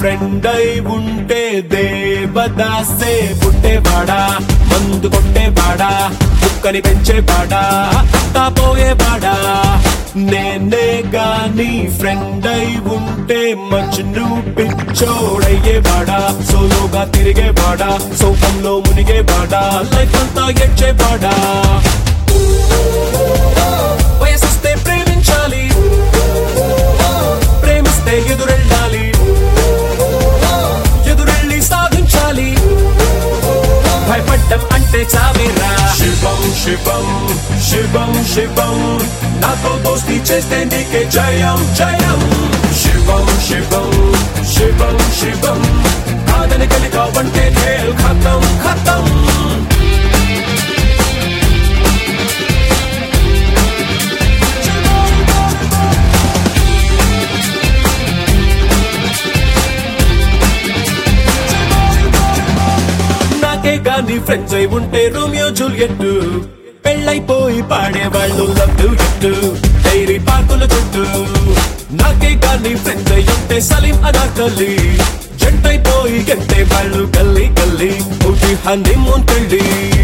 friend అయి ఉంటే దేవదాసే పుట్టేవాడా మందు కొట్టేవాడా కుక్కని పెంచేవాడా అంతా పోయేవాడా నేనే గాని ఫ్రెండ్ అయి ఉంటే మజ్ను పిచ్చోడయ్యేవాడా సోలోగా తిరిగేవాడా సోకంలో మునిగేవాడా లైఫ్ అంతా ఎడ్చేవాడా వయసిస్తే ప్రేమించాలి ప్రేమిస్తే ఎదురెళ్ళాలి ఎదురెళ్ళి సాధించాలి భయపడ్డం అంటే చావేరా శివం శివం శివం శివం నాతో దోస్తి చేస్తే నీకే జయం జయం శివం శివం శివం శివం కాదని కలిగావంటే ఖేల్ ఖతం ఖతం నాకే గాని ఫ్రెండ్స్ అయి ఉంటే రోమియో జూలియట్ పెళ్ళైపోయి పాడేవాళ్ళు లవ్ ఎట్టు డైరీ పార్కుల చుట్టూ నాకే గాని ఫ్రెండ్స్ అయి ఉంటే సలీం అనాకలి జంటైపోయి గంటే వాళ్ళు గల్లీ గల్లీ ఊటి హనీమూన్ పెళ్ళి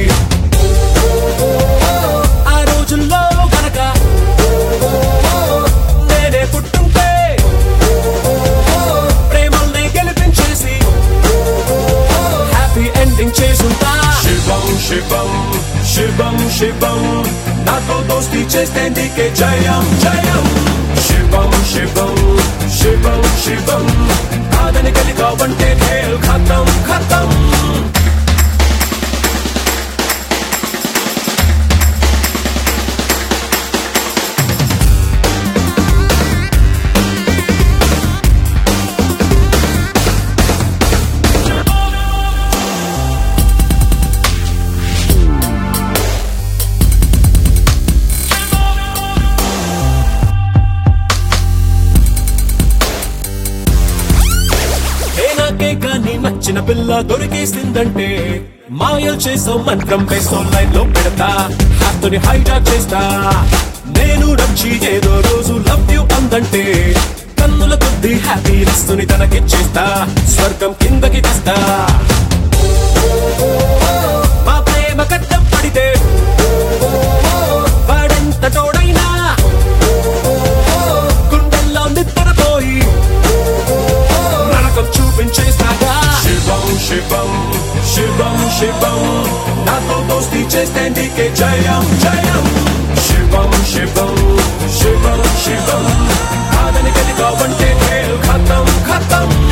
ఆ రోజుల్లో గనక నేనే పుట్టుంటే ప్రేమల్ని గెలిపించేసి హ్యాపీ ఎండింగ్ చేసుంటా శివం శివం శివం శివం నాతో దోస్తి చేస్తే నీకే జయం జయం శివం శివం శివం శివం కాదని కలిగావంటే ఖేల్ ఖతం ఖతం ఏ నాకే కానీ నచ్చిన పిల్ల దొరికేసిందంటే మాయలు చేసో మంత్రం వేసో లైన్ లో పెడతా హాతోని హైజాక్ చేస్తా నేను నచ్చి ఏదో రోజు లవ్ యూ అందంటే కన్నుల కొద్ది హ్యాపీనెస్ ని తనకిచ్చేస్తా స్వర్గం కిందకి తెస్తా మా ప్రేమ కట్టం పడితే వాడెంత తోడైనా గుండెల్లో నిద్రపోయి నరకం చూపించేస్తాగా శివం శివం శివం శివం నాతో దోస్తి చేస్తే నీకే జయం జయం శివం శివం శివం శివం కాదని కలిగావంటే ఖేల్ ఖతం ఖతం